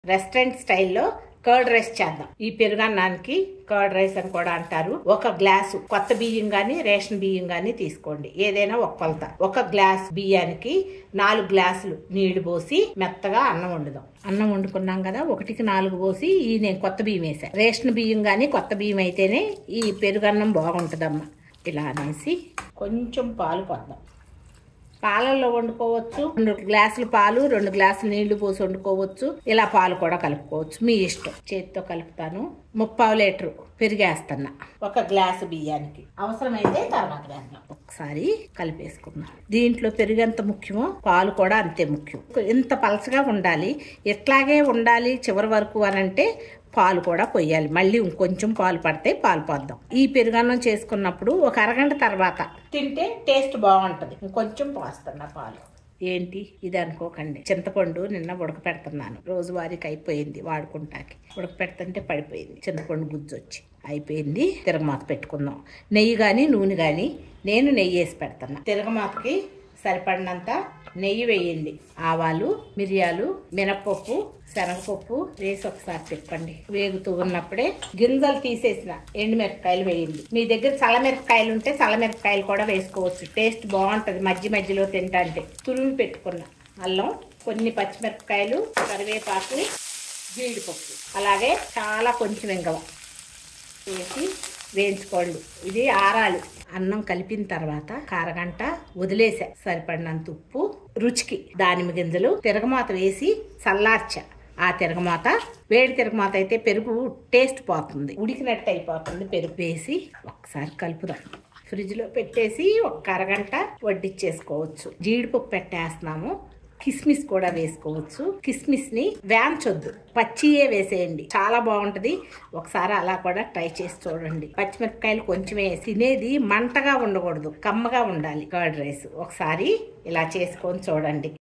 restaurant స్టైల్లో curd rice చేద్దాం ఈ పెరుగన్నానికి కర్డ్ రైస్ అని కూడా అంటారు ఒక గ్లాసు కొత్త బియ్యం గాని రేషన్ బియ్యం గాని తీసుకోండి ఏదైనా ఒక కొలత ఒక గ్లాస్ బియ్యానికి నాలుగు గ్లాసులు నీళ్లు పోసి మెత్తగా అన్నం వండుదాం అన్నం వండుకున్నాం కదా ఒకటికి నాలుగు పోసి ఈ నేను కొత్త బియ్యం వేసా రేషన్ బియ్యం గాని కొత్త బియ్యం అయితేనే ఈ పెరుగన్నం బాగుంటుందమ్మా ఇలా అనేసి కొంచెం పాలు పోద్దాం పాలల్లో వండుకోవచ్చు రెండు గ్లాసులు పాలు రెండు గ్లాసులు నీళ్లు పోసి వండుకోవచ్చు ఇలా పాలు కూడా కలుపుకోవచ్చు మీ ఇష్టం చేతితో కలుపుతాను ముప్పావు లీటరు పెరిగేస్తున్నా ఒక గ్లాసు బియ్యానికి అవసరమైతే తర్వాత వేద్దాం ఒకసారి కలిపేసుకుందాం దీంట్లో పెరుగు ఎంత ముఖ్యమో పాలు కూడా అంతే ముఖ్యం ఇంత పలచగా ఉండాలి ఇట్లాగే ఉండాలి చివరి వరకు అనంటే పాలు కూడా పొయ్యాలి మళ్ళీ ఇంకొంచెం పాలు పడితే పాలు పోద్దాం ఈ పెరుగన్నం చేసుకున్నప్పుడు ఒక అరగంట తర్వాత తింటే టేస్ట్ బాగుంటది ఇంకొంచెం పోస్తున్నా పాలు ఏంటి ఇది అనుకోకండి చింతపండు నిన్న ఉడకపెడుతున్నాను రోజువారీకి అయిపోయింది వాడుకుంటాకి ఉడకపెడుతుంటే పడిపోయింది చింతపండు గుజ్జు వచ్చి అయిపోయింది తిరగమాత పెట్టుకుందాం నెయ్యి కానీ నూనె కానీ నేను నెయ్యి వేసి పెడుతున్నా తిరగమాతకి సరిపడినంత నెయ్యి వేయండి ఆవాలు మిరియాలు మినపప్పు శనగపప్పు వేసి ఒకసారి తిప్పండి వేగుతూ ఉన్నప్పుడే గింజలు తీసేసిన ఎండుమిరపకాయలు వేయండి మీ దగ్గర చల్లమిరపకాయలు ఉంటే చల్లమిరపకాయలు కూడా వేసుకోవచ్చు టేస్ట్ బాగుంటుంది మధ్య మధ్యలో తింటంటే తురిమి పెట్టుకున్న అల్లం కొన్ని పచ్చిమిరపకాయలు కరివేపాకుని జీడిపప్పు అలాగే చాలా కొంచెం ఇంగవ వేసి వేయించుకోండి ఇది ఆరాలి అన్నం కలిపిన తర్వాత కారగంట వదిలేసా సరిపడినంత ఉప్పు రుచికి దానిమ్మ గింజలు తిరగమాత వేసి చల్లార్చా ఆ తిరగమాత వేడి తిరగమాత అయితే పెరుగు టేస్ట్ పోతుంది ఉడికినట్టు అయిపోతుంది పెరుగు వేసి ఒకసారి కలుపుదాం ఫ్రిడ్జ్లో పెట్టేసి ఒక అరగంట వడ్డిచ్చేసుకోవచ్చు జీడిపప్పు పెట్టేస్తున్నాము కిస్మిస్ కూడా వేసుకోవచ్చు కిస్మిస్ ని వేంచొద్దు పచ్చియే వేసేయండి చాలా బాగుంటది ఒకసారి అలా కూడా ట్రై చేసి చూడండి పచ్చిమిరపకాయలు కొంచెం వేసి తినేది మంటగా ఉండకూడదు కమ్మగా ఉండాలి కర్డ్ రైస్ ఒకసారి ఇలా చేసుకొని చూడండి